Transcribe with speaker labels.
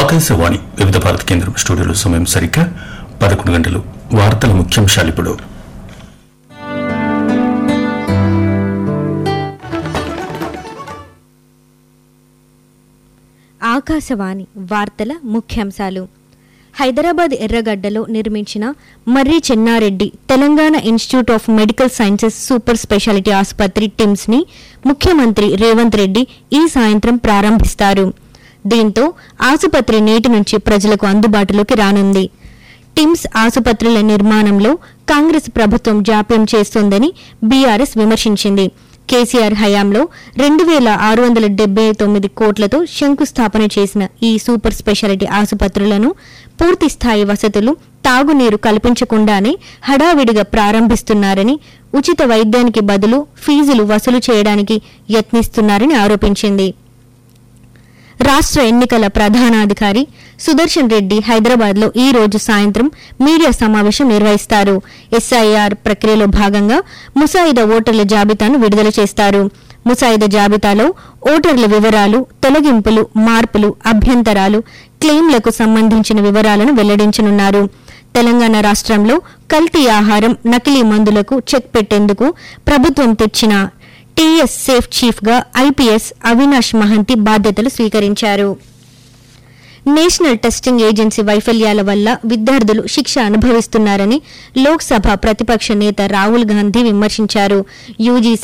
Speaker 1: ఆకాశవాణి వివిధ భారత కేంద్రం స్టూడియోలో సమయం సరిగ్గా పదకొండు గంటలు వార్తల ముఖ్యాంశాలు ఇప్పుడు
Speaker 2: ఆకాశవాణి వార్తల ముఖ్యాంశాలు హైదరాబాద్ ఎర్రగడ్డలో నిర్మించిన Marri Chenna Reddy Telangana institute of medical sciences super speciality ఆసుపత్రి టిమ్స్ ని ముఖ్యమంత్రి రేవంత్ రెడ్డి ఈ సాయంత్రం ప్రారంభిస్తారు దీంతో ఆసుపత్రి నేటి నుంచి ప్రజలకు అందుబాటులోకి రానుంది టిమ్స్ ఆసుపత్రుల నిర్మాణంలో కాంగ్రెస్ ప్రభుత్వం జాప్యం చేస్తోందని బీఆర్ఎస్ విమర్శించింది కేసీఆర్ హయాంలో రెండు వేల ఆరు వందల డెబ్బై తొమ్మిది కోట్లతో శంకుస్థాపన చేసిన ఈ సూపర్ స్పెషాలిటీ ఆసుపత్రులను పూర్తి స్థాయి వసతులు తాగునీరు కల్పించకుండానే హడావిడిగా ప్రారంభిస్తున్నారని ఉచిత వైద్యానికి బదులు ఫీజులు వసూలు చేయడానికి యత్నిస్తున్నారని ఆరోపించింది రాష్ట్ర ఎన్నికల ప్రధానాధికారి సుదర్శన్ రెడ్డి హైదరాబాద్ లో ఈ రోజు సాయంత్రం మీడియా సమావేశం నిర్వహిస్తారు ఎస్ఐఆర్ ప్రక్రియలో భాగంగా ముసాయిదా ఓటర్ల జాబితాను విడుదల చేస్తారు ముసాయిదా జాబితాలో ఓటర్ల వివరాలు తొలగింపులు మార్పులు అభ్యంతరాలు క్లెయిమ్లకు సంబంధించిన వివరాలను వెల్లడించనున్నారు తెలంగాణ రాష్ట్రంలో కల్తీ ఆహారం నకిలీ మందులకు చెక్ పెట్టేందుకు ప్రభుత్వం తెచ్చిన టీఎస్ సేఫ్ చీఫ్ గా ఐపీఎస్ అవినాష్ మహంతి బాధ్యతలు స్వీకరించారు నేషనల్ టెస్టింగ్ ఏజెన్సీ వైఫల్యాల వల్ల విద్యార్థులు శిక్ష అనుభవిస్తున్నారని లోక్సభ ప్రతిపక్ష నేత రాహుల్ గాంధీ విమర్శించారు యూజీసీ